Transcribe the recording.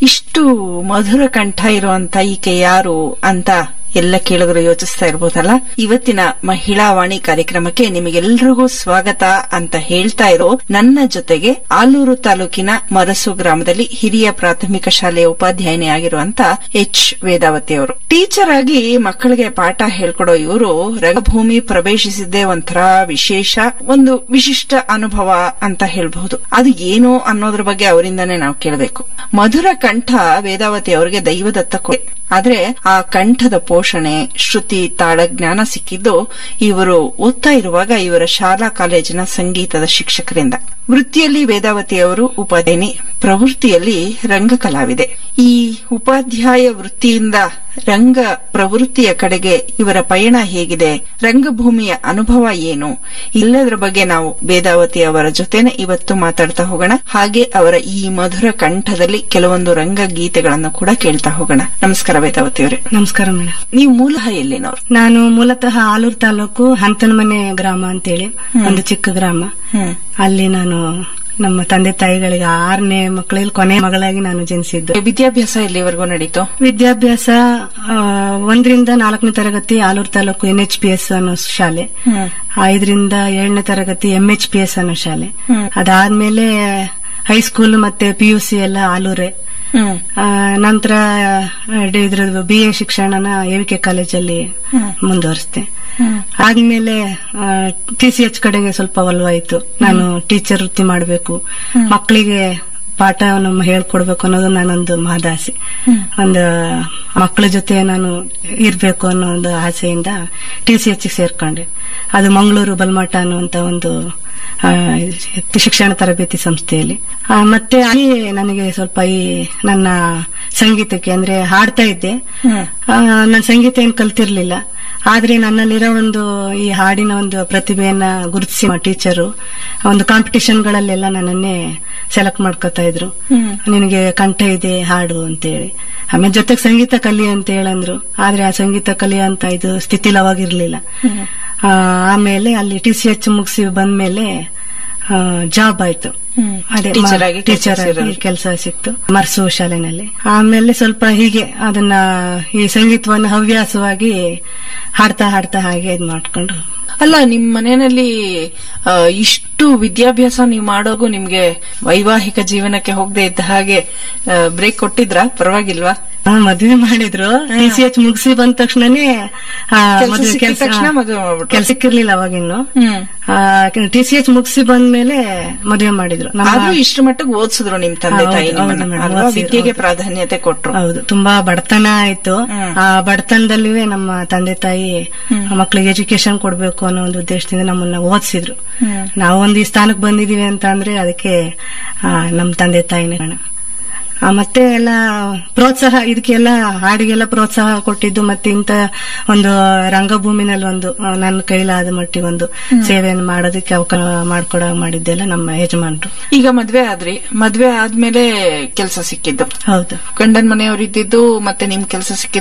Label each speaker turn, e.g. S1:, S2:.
S1: ಇಷ್ಟು ಮಧುರ ಕಂಠ ಇರುವಂತ ಈಕೆ ಯಾರು ಅಂತ ಎಲ್ಲ ಕೇಳಿದ್ರು ಯೋಚಿಸ್ತಾ ಇರ್ಬೋದಲ್ಲ ಇವತ್ತಿನ ಮಹಿಳಾ ವಾಣಿ ಕಾರ್ಯಕ್ರಮಕ್ಕೆ ನಿಮಗೆಲ್ರಿಗೂ ಸ್ವಾಗತ ಅಂತ ಹೇಳ್ತಾ ಇರೋ ನನ್ನ ಜೊತೆಗೆ ಆಲೂರು ತಾಲೂಕಿನ ಮರಸು ಗ್ರಾಮದಲ್ಲಿ ಹಿರಿಯ ಪ್ರಾಥಮಿಕ ಶಾಲೆಯ ಉಪಾಧ್ಯಾಯಿನಿ ಆಗಿರುವಂತ ಎಚ್ ವೇದಾವತಿ ಅವರು ಟೀಚರ್ ಆಗಿ ಮಕ್ಕಳಿಗೆ ಪಾಠ ಹೇಳ್ಕೊಡೋ ಇವರು ರಂಗಭೂಮಿ ಪ್ರವೇಶಿಸಿದ್ದೇ ಒಂಥರ ವಿಶೇಷ ಒಂದು ವಿಶಿಷ್ಟ ಅನುಭವ ಅಂತ ಹೇಳ್ಬಹುದು ಅದು ಏನು ಅನ್ನೋದ್ರ ಬಗ್ಗೆ ಅವರಿಂದಾನೇ ನಾವು ಕೇಳಬೇಕು ಮಧುರ ಕಂಠ ವೇದಾವತಿ ಅವರಿಗೆ ದೈವದತ್ತ ಕೊಡೆ ಆದ್ರೆ ಆ ಕಂಠದ ಪೋಷಣೆ ಶ್ರುತಿ ತಾಳಜ್ಞಾನ ಸಿಕ್ಕಿದ್ದು ಇವರು ಓದ್ತಾ ಇರುವಾಗ ಇವರ ಶಾಲಾ ಕಾಲೇಜಿನ ಸಂಗೀತದ ಶಿಕ್ಷಕರಿಂದ ವೃತ್ತಿಯಲ್ಲಿ ವೇದಾವತಿ ಅವರು ಉಪಾಧ್ಯಾಯಿನಿ ಪ್ರವೃತ್ತಿಯಲ್ಲಿ ರಂಗ ಕಲಾವಿದೆ ಈ ಉಪಾಧ್ಯಾಯ ವೃತ್ತಿಯಿಂದ ರಂಗ ಪ್ರವೃತ್ತಿಯ ಕಡೆಗೆ ಇವರ ಪಯಣ ಹೇಗಿದೆ ರಂಗಭೂಮಿಯ ಅನುಭವ ಏನು ಇಲ್ಲದರ ಬಗ್ಗೆ ನಾವು ವೇದಾವತಿ ಅವರ ಜೊತೆನೆ ಇವತ್ತು ಮಾತಾಡ್ತಾ ಹೋಗೋಣ ಹಾಗೆ ಅವರ ಈ ಮಧುರ ಕಂಠದಲ್ಲಿ ಕೆಲವೊಂದು ರಂಗ ಗೀತೆಗಳನ್ನು ಕೂಡ ಕೇಳ್ತಾ ಹೋಗೋಣ ನಮಸ್ಕಾರ ವೇದಾವತಿ ಅವರೇ
S2: ನಮಸ್ಕಾರ ಮೇಡಮ್
S1: ನೀವು ಮೂಲಃ ಎಲ್ಲಿನವ್ರು
S2: ನಾನು ಮೂಲತಃ ಆಲೂರು ತಾಲೂಕು ಹಂತನಮನೆ ಗ್ರಾಮ ಅಂತೇಳಿ ಒಂದು ಚಿಕ್ಕ ಗ್ರಾಮ
S1: ಹ್ಮ್
S2: ಅಲ್ಲಿ ನಾನು ನಮ್ಮ ತಂದೆ ತಾಯಿಗಳಿಗೆ ಆರನೇ ಮಕ್ಕಳಲ್ಲಿ ಕೊನೆ ಮಗಳಾಗಿ ನಾನು ಜನಿಸಿದ್ದು
S1: ವಿದ್ಯಾಭ್ಯಾಸ ಎಲ್ಲಿವರೆಗೂ ನಡೀತು
S2: ವಿದ್ಯಾಭ್ಯಾಸ ಆ, ಒಂದರಿಂದ ನಾಲ್ಕನೇ ತರಗತಿ Aluru taluk N H P S ಅನ್ನೋ ಶಾಲೆ
S1: ಹ್ಮ್
S2: ಐದರಿಂದ ಏಳನೇ ತರಗತಿ ಎಂ ಎಚ್ ಪಿ ಎಸ್ ಅನ್ನೋ ಶಾಲೆ
S1: ಹ್ಮ್.
S2: ಅದಾದ್ಮೇಲೆ ಹೈಸ್ಕೂಲ್ ಮತ್ತೆ ಪಿ ಯು ಸಿ ಎಲ್ಲ ಆಲೂರೆ
S1: ಹ್ಮ್
S2: ಆ, ನಂತರ ಇದ್ರದ್ದು ಬಿ ಎ ಶಿಕ್ಷಣನ ಎವಿಕೆ ಕಾಲೇಜಲ್ಲಿ
S1: ಹ್ಮ್.
S2: ಮುಂದುವರಿಸಿದೆ
S1: ಹ್ಮ್
S2: ಆದ್ಮೇಲೆ ಟಿ ಸಿ ಎಚ್ ಕಡೆಗೆ ಸ್ವಲ್ಪ ಒಲವಾಯ್ತು ನಾನು ಟೀಚರ್ ವೃತ್ತಿ ಮಾಡಬೇಕು ಮಕ್ಕಳಿಗೆ ಪಾಠವನ್ನು ಹೇಳ್ಕೊಡ್ಬೇಕು ಅನ್ನೋದು ನಾನೊಂದು ಮಹದಾಸೆ ಒಂದು ಮಕ್ಕಳ ಜೊತೆ ನಾನು ಇರ್ಬೇಕು ಅನ್ನೋ ಒಂದು ಆಸೆಯಿಂದ ಟಿ ಸಿ ಎಚ್ ಸೇರ್ಕೊಂಡೆ ಅದು ಮಂಗಳೂರು ಬಲ್ಮಠ ಅನ್ನುವಂತ ಒಂದು ಆ, ಶಿಕ್ಷಣ ತರಬೇತಿ ಸಂಸ್ಥೆಯಲ್ಲಿ ಆ, ಮತ್ತೆ ಅಲ್ಲಿ ನನಗೆ ಸ್ವಲ್ಪ ಈ ನನ್ನ ಸಂಗೀತಕ್ಕೆ ಅಂದ್ರೆ ಹಾಡ್ತಾ ಇದ್ದೆ
S1: ಹ್ಮ್
S2: ಆ, ನಾನು ಸಂಗೀತ ಏನು ಕಲ್ತಿರ್ಲಿಲ್ಲ ಆದ್ರೆ ನನ್ನಲ್ಲಿರೋ ಒಂದು ಈ ಹಾಡಿನ ಒಂದು ಪ್ರತಿಭೆಯನ್ನ ಗುರುತಿಸಿ ಟೀಚರು ಒಂದು ಕಾಂಪಿಟಿಷನ್ಗಳಲ್ಲೆಲ್ಲ ನನ್ನನ್ನೇ ಸೆಲೆಕ್ಟ್ ಮಾಡ್ಕೋತಾ ಇದ್ರು
S1: ಹ್ಮ್
S2: ನಿನಗೆ ಕಂಠ ಇದೆ ಹಾಡು ಅಂತೇಳಿ ಆಮೇಲೆ ಜೊತೆಗೆ ಸಂಗೀತ ಕಲಿ ಅಂತ ಹೇಳಂದ್ರು ಆದ್ರೆ ಆ ಸಂಗೀತ ಕಲಿಯಂತ ಇದು ಸ್ಥಿತಿಲಿ ಅವಾಗಿರ್ಲಿಲ್ಲ
S1: ಹ್ಮ್
S2: ಆ, ಆಮೇಲೆ ಅಲ್ಲಿ ಟಿ ಸಿ ಎಚ್ ಮುಗಿಸಿ ಬಂದ್ಮೇಲೆ ಜಾಬ್ ಆಯ್ತು
S1: ಹ್ಮ್.
S2: ಅದೇ
S1: Teacher ಆಗಿ ಕೆಲ್ಸ
S2: ಟೀಚರ್ ಆಗಿ
S1: ಸೇರಿದ್ರು.
S2: ಕೆಲಸ ಸಿಕ್ತು ಮರ್ಸು ಶಾಲೆನಲ್ಲಿ ಆಮೇಲೆ ಸ್ವಲ್ಪ ಹೀಗೆ ಅದನ್ನ ಈ ಸಂಗೀತವನ್ನು ಹವ್ಯಾಸವಾಗಿ ಹಾಡ್ತಾ ಹಾಡ್ತಾ ಹಾಗೆ ಇದ್ ಮಾಡ್ಕೊಂಡು
S1: ಅಲ್ಲ ನಿಮ್ ಮನೆಯಲ್ಲಿ ಆ, ಇಷ್ಟು ವಿದ್ಯಾಭ್ಯಾಸ ನೀವು ಮಾಡೋಗು ನಿಮ್ಗೆ ವೈವಾಹಿಕ ಜೀವನಕ್ಕೆ ಹೋಗದೆ ಇದ್ದ ಹಾಗೆ ಬ್ರೇಕ್ ಕೊಟ್ಟಿದ್ರ ಪರವಾಗಿಲ್ವಾ
S2: ಆ, ಮದ್ವೆ ಮಾಡಿದ್ರು ಟಿ ಸಿ ಎಚ್ ಮುಗಿಸಿ ಬಂದ ತಕ್ಷಣನೇ ಆ,
S1: ಕೆಲ್ಸ
S2: ಮದ್ವೆ
S1: ಸಿಕ್ಕಿದ
S2: ಕೆಲ್ಸ-
S1: ತಕ್ಷಣ ಮದ್ವೆ ಮಾಡ್ಬಿಟ್ರು.
S2: ಕೆಲ್ಸಕ್ಕಿರ್ಲಿಲ್ಲ ಅವಾಗಿನ್ನು
S1: ಹ್ಮ್
S2: ಟಿ ಸಿ ಎಚ್ ಮುಗಿಸಿ ಬಂದ್ಮೇಲೆ ಮದುವೆ ಮಾಡಿದ್ರು ನಮ್ಮ
S1: ಆದ್ರೂ ಇಷ್ಟು ಮಟ್ಟಿಗೆ ಓದಿಸಿದ್ರು ನಿಮ್ ತಂದೆ
S2: ಹೌದು,
S1: ತಾಯಿ
S2: ಹೌದು
S1: ನಿಮ್ಮನ್ನ,
S2: madam,
S1: ಅಲ್ವಾ?
S2: ಓದ್ಸಿದ್ರು,
S1: ವಿದ್ಯೆಗೆ
S2: ಹೌದು.
S1: ಪ್ರಾಧಾನ್ಯತೆ ಕೊಟ್ರು
S2: ಹೌದು ತುಂಬಾ ಬಡತನ ಆಯ್ತು
S1: ಹ್ಮ್.
S2: ಆ ಬಡತನದಲ್ಲಿವೇ ನಮ್ಮ ತಂದೆ ತಾಯಿ ಮಕ್ಕಳಿಗೆ ಎಜುಕೇಶನ್ ಕೊಡ್ಬೇಕು ಅನ್ನೋ ಒಂದು ಉದ್ದೇಶದಿಂದ ನಮ್ಮನ್ನ ಓದಿಸಿದ್ರು
S1: ಹ್ಮ್.
S2: ನಾವು ಒಂದು ಈ ಸ್ಥಾನಕ್ಕೆ ಬಂದಿದೀವಿ ಅಂತ ಅಂದ್ರೆ ಅದಕ್ಕೆ ಆ, ನಮ್ಮ ತಂದೆ ತಾಯಿನೇ ಕಾರಣ ಆ, ಮತ್ತೆ ಎಲ್ಲ ಪ್ರೋತ್ಸಾಹ ಇದಕ್ಕೆಲ್ಲ ಹಾಡಿಗೆಲ್ಲ ಪ್ರೋತ್ಸಾಹ ಕೊಟ್ಟಿದ್ದು ಮತ್ತೆ ಇಂತ ಒಂದು ರಂಗಭೂಮಿನಲ್ಲಿ ಒಂದು ಆ, ನನ್ನ ಕೈಲಾದ ಮಟ್ಟಿಗೆ ಒಂದು ಸೇವೆಯನ್ನು ಮಾಡೋದಕ್ಕೆ ಅವಕಾಶ ಮಾಡ್ಕೊಡ ಮಾಡಿದ್ದೆಲ್ಲ ನಮ್ಮ ಯಜಮಾನ್ರು
S1: ಈಗ ಮದ್ವೆ ಆದ್ರಿ ಮದ್ವೆ ಆದ್ಮೇಲೆ ಕೆಲಸ ಸಿಕ್ಕಿದ್ದು
S2: ಹೌದು
S1: ಗಂಡನ್ ಮನೆಯವ್ರು ಇದ್ದಿದ್ದು ಮತ್ತೆ ನಿಮ್ ಕೆಲಸ ಸಿಕ್ಕಿದ್ದು